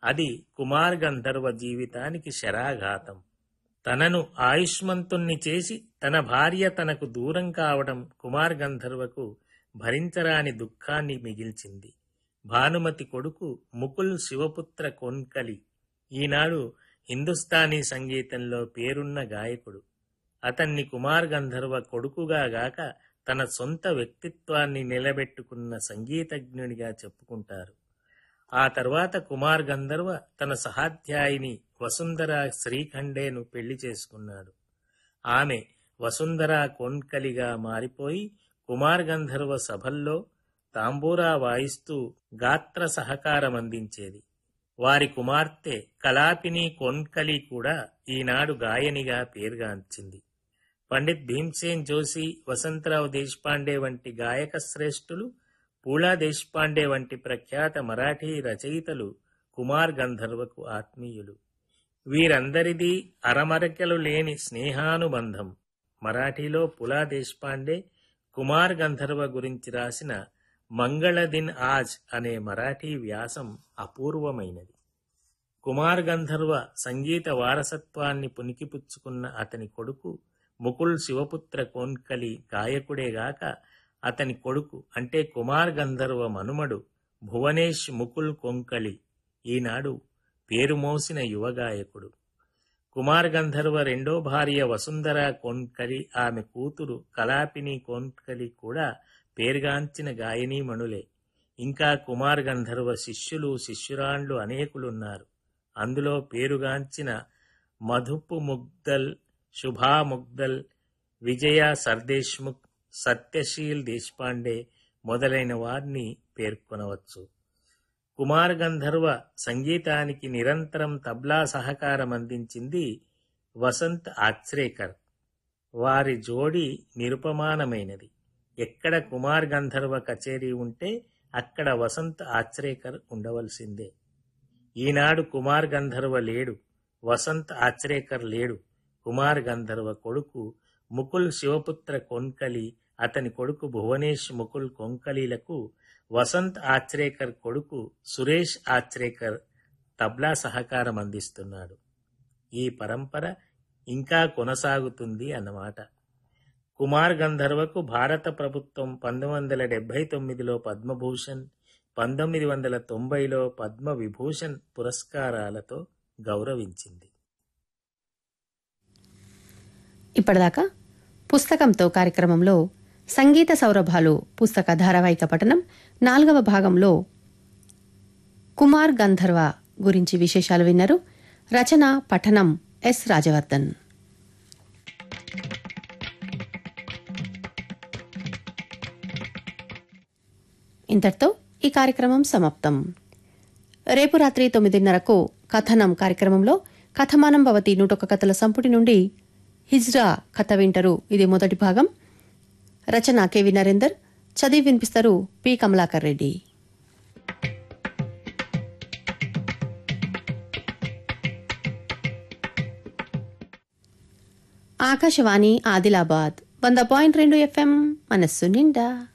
అది కుమార్ గంధర్వ జీవితానికి శరాఘాతం తనను ఆయుష్మంతుణ్ణి చేసి తన భార్య తనకు దూరం కావడం కుమార్ గంధర్వకు భరించరాని దుఃఖాన్ని మిగిల్చింది భానుమతి కొడుకు ముకుల్ శివపుత్ర కొన్కలి ఈనాడు హిందుస్థానీ సంగీతంలో పేరున్న గాయకుడు అతన్ని కుమార్ గంధర్వ కొడుకుగా గాక తన సొంత వ్యక్తిత్వాన్ని నిలబెట్టుకున్న సంగీతజ్ఞునిగా చెప్పుకుంటారు ఆ తర్వాత కుమార్ గంధర్వ తన సహాధ్యాయిని వసుంధర శ్రీఖండేను పెళ్లి చేసుకున్నాడు ఆమె వసుంధర కొన్కలిగా మారిపోయి కుమార్ గంధర్వ సభల్లో తాంబూరా వాయిస్తూ గాత్ర సహకారం అందించేది వారి కుమార్తె కలాపిని కొన్కలి కూడా ఈనాడు గాయనిగా పేరుగాంచింది పండిత్ భీమ్సేన్ జోషి వసంతరావు దేశపాండే వంటి గాయక శ్రేష్ఠులు పూలా దేశపాండే వంటి ప్రఖ్యాత మరాఠీ రచయితలు కుమార్ గంధర్వకు ఆత్మీయులు వీరందరిది అరమరకెలు లేని స్నేహానుబంధం మరాఠీలో పులా దేశపాండే కుమార్ గంధర్వ గురించి రాసిన మంగళదిన్ ఆజ్ అనే మరాఠీ వ్యాసం అపూర్వమైనది కుమార్ గంధర్వ సంగీత వారసత్వాన్ని పునికిపుచ్చుకున్న అతని కొడుకు ముకుల్ శివపుత్ర కోన్కలి గాయకుడేగాక అతని కొడుకు అంటే కుమార్ గంధర్వ మనుమడు భువనేష్ ముకుల్ కొంకలి ఈనాడు పేరు మోసిన యువ గాయకుడు కుమార్ గంధర్వ రెండో భార్య వసుంధర కోన్కలి ఆమె కూతురు కలాపిని కోన్కలి కూడా పేరుగాంచిన గాయనీమణులే ఇంకా కుమార్ గంధర్వ శిష్యులు శిష్యురాండ్లు అనేకులున్నారు అందులో పేరుగాంచిన మధుపు ముగ్దల్ శుభా ముగ్దల్ విజయ సర్దేశ్ముఖ్ సత్యశీల్ దేశపాండే మొదలైన వారిని పేర్కొనవచ్చు కుమార్ గంధర్వ సంగీతానికి నిరంతరం తబ్లా సహకారం అందించింది వసంత్ ఆచ్రేకర్ వారి జోడి నిరుపమానమైనది ఎక్కడ కుమార్ గంధర్వ కచేరీ ఉంటే అక్కడ వసంత్ ఆచ్రేకర్ ఉండవలసిందే ఈనాడు కుమార్ గంధర్వ లేడు వసంత్ ఆచ్రేకర్ లేడు కుమార్ గంధర్వ కొడుకు ముకుల్ శివపుత్ర కొన్కలి అతని కొడుకు భువనేష్ ముకుల్ కొంకలీలకు వసంత్ ఆచ్రేకర్ కొడుకు సురేష్ ఆచ్రేకర్ తబ్లా సహకారం అందిస్తున్నాడు ఈ పరంపర ఇంకా కొనసాగుతుంది అన్నమాట కుమార్ గంధర్వకు భారత ప్రభుత్వం పంతొమ్మిది వందల డెబ్బై తొమ్మిదిలో పద్మభూషణ్ పంతొమ్మిది వందల తొంభైలో పద్మ విభూషణ్ పురస్కారాలతో గౌరవించింది ఇప్పటిదాకా పుస్తకంతో కార్యక్రమంలో సంగీత సౌరభాలు పుస్తక ధారావాహిక పఠనం నాలుగవ భాగంలో కుమార్ గంధర్వ గురించి విశేషాలు విన్నారు రచన పఠనం ఎస్ రాజవర్ధన్ ఇంతటితో ఈ కార్యక్రమం సమాప్తం రేపు రాత్రి తొమ్మిదిన్నరకు కథనం కార్యక్రమంలో కథమానం భవతి నూటొక్క కథల సంపుటి నుండి హిజ్రా కథ వింటరు ఇది మొదటి భాగం రచన కెవి నరేందర్ చదివి వినిపిస్తారు పి కమలాకర్ రెడ్డి ఆకాశవాణి ఆదిలాబాద్ వంద పాయింట్ రెండు ఎఫ్ఎం మనస్సు నిండా